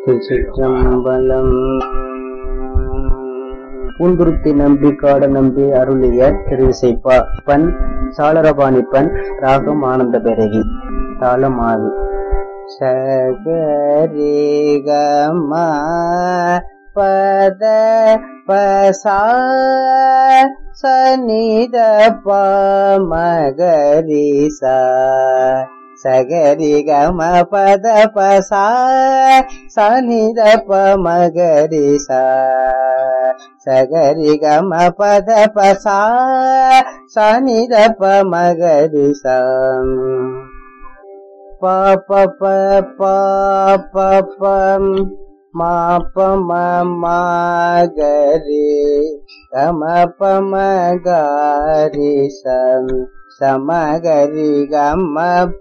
திருச்சிற்றம்பலம் பூந்துருத்தி நம்பி காட நம்பி அருளிய திருவிசைப்பா பண் சாளரபாணி பண் ராகம் ஆனந்த பெருகி தாளம் ஆறு சகரிகமா பத பசா சனித மகரிசா சகரி கம பத பசா சனித மகரிசா சகரி கம பத பசா சனித மகரிசா பாப பாப மாப மகரி கம பமகாரி சம் சமகரி கம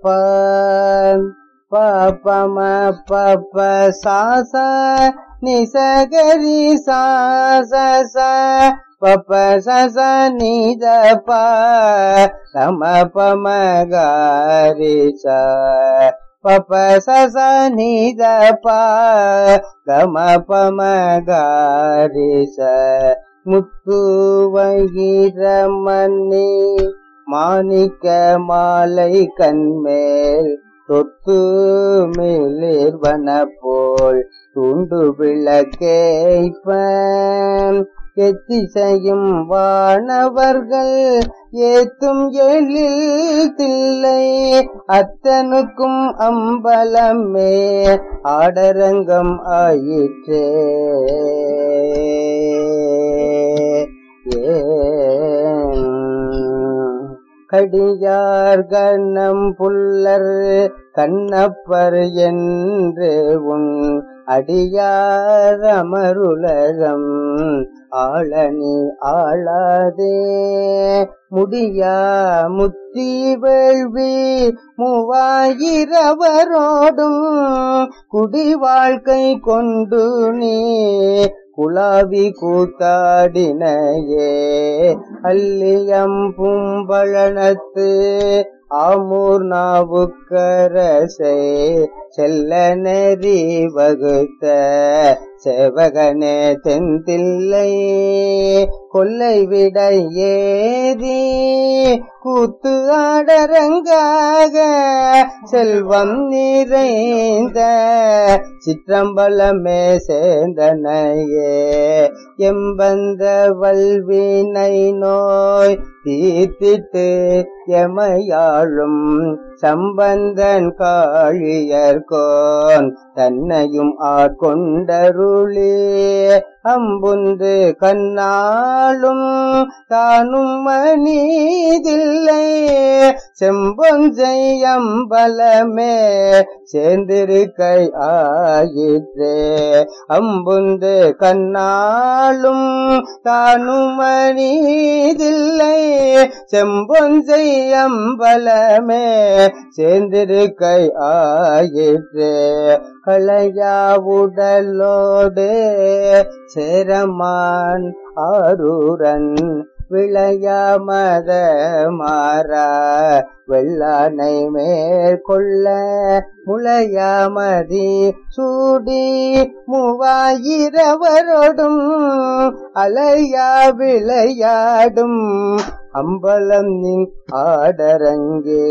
பம பப சாச நிசகரி சாச பப சச நித ப கம பமகாரி ச பப சச நித ப கம பமகாரி ச முத்து வகிரமணி மாணிக்க மாலை கண்மேல் தொத்து மேலிர்வன போல் துண்டு விளக்கேய்ப்ப எத்திசையும் வானவர்கள் ஏத்தும் எழில் தில்லை அத்தனுக்கும் அம்பலமே ஆடரங்கம் ஆயிற்றே கடியார் கண்ணம் புல்லர் கண்ணப்பர் என்று உன் அடியார் அமருலகம் ஆளனி ஆளாதே முடியா முத்தி வேள்வி மூவாயிரவரோடும் குடி வாழ்க்கை கொண்டு நீ குலாவி கூத்தாடினையே அல்லியம் பும்பழனத்து ஆமூர் நாவுக்கரசை செல்ல நெறி வகுத்த செவகனே தென்தில்லை கொல்லை விட ஏறி கூத்து ஆடரங்காக செல்வம் நிறைந்த சிற்றம்பலமே சேர்ந்தனையே எம்பந்த வல்வினை நோய் தீர்த்திட்டு எமையாழும் சம்பந்தன் காழியர்கோன் தன்னையும் ஆட்கொண்டருளே அம்புந்து கண்ணாலும் தானும் மனிதில்லை செம்பொஞ்சையம்பலமே சேர்ந்திருக்கை ஆயிற்றே அம்புந்து கண்ணாலும் தானும் மனிதில்லை செம்பொஞ்சை அம்பலமே சேர்ந்திருக்கை ஆயிற்றே களையாவுடலோடு சேரமான் ஆரூரன் விளையாமத மாறா வெள்ளானை மேற்கொள்ள முளையாமதி சூடி மூவாயிரவரோடும் அலையா விளையாடும் அம்பலம் நீ ஆடரங்கே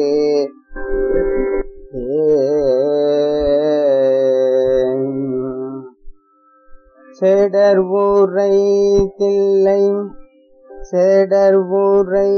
சேடர் ஊரை தில்லை சேடர் ஊரை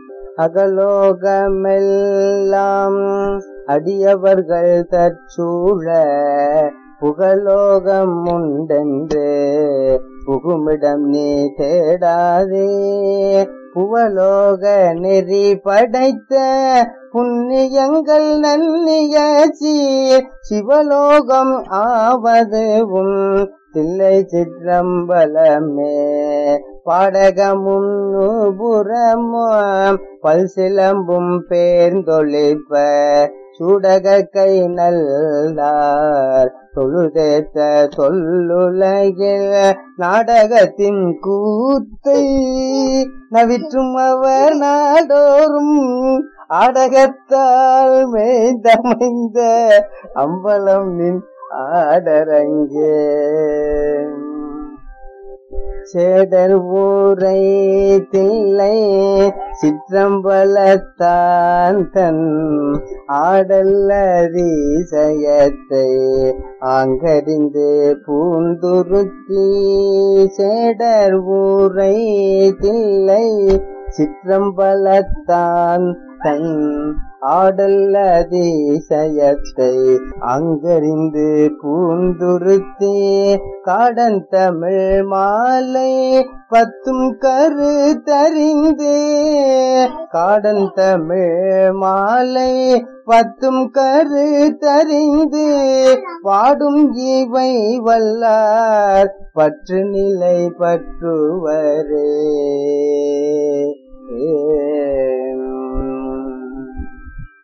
அகலோகமெல்லாம் அடியவர்கள் தற்சூழ புகலோகம் உண்டென்று புகுமிடம் நீ தேடாதே புவலோக நெறி படைத்த புண்ணியங்கள் நன்னியச்சி சிவலோகம் ஆவது உன் தில்லை சிற்றம்பலமே பாடகமும் நூபுறமும் பல் சிலம்பும் பேர்ந்தொழிப்ப சூடக கை நல்லார் தொழுதேத்த சொல்லுலகில் நாடகத்தின் கூத்தை நவிற்றும் அவர் நாடோறும் ஆடகத்தால் மேய்ந்தமைந்த அம்பலம் நின் ஆடரங்கே சேடர் ஊரை தில்லை சிற்றம்பலத்தான் தன் ஆடல்லதிசயத்தை ஆங்கறிந்து பூந்துருத்தி சேடர் ஊரை தில்லை சிற்றம்பலத்தான் தன் ஆடல் அதிசயத்தை அங்கறிந்து பூந்துருத்தி காடன் தமிழ் மாலை பத்தும் கரு தறிந்து காடன் தமிழ் மாலை பத்தும் கரு தறிந்து பாடும் இவை வல்லார் பற்று நிலை பற்றுவரே ஏ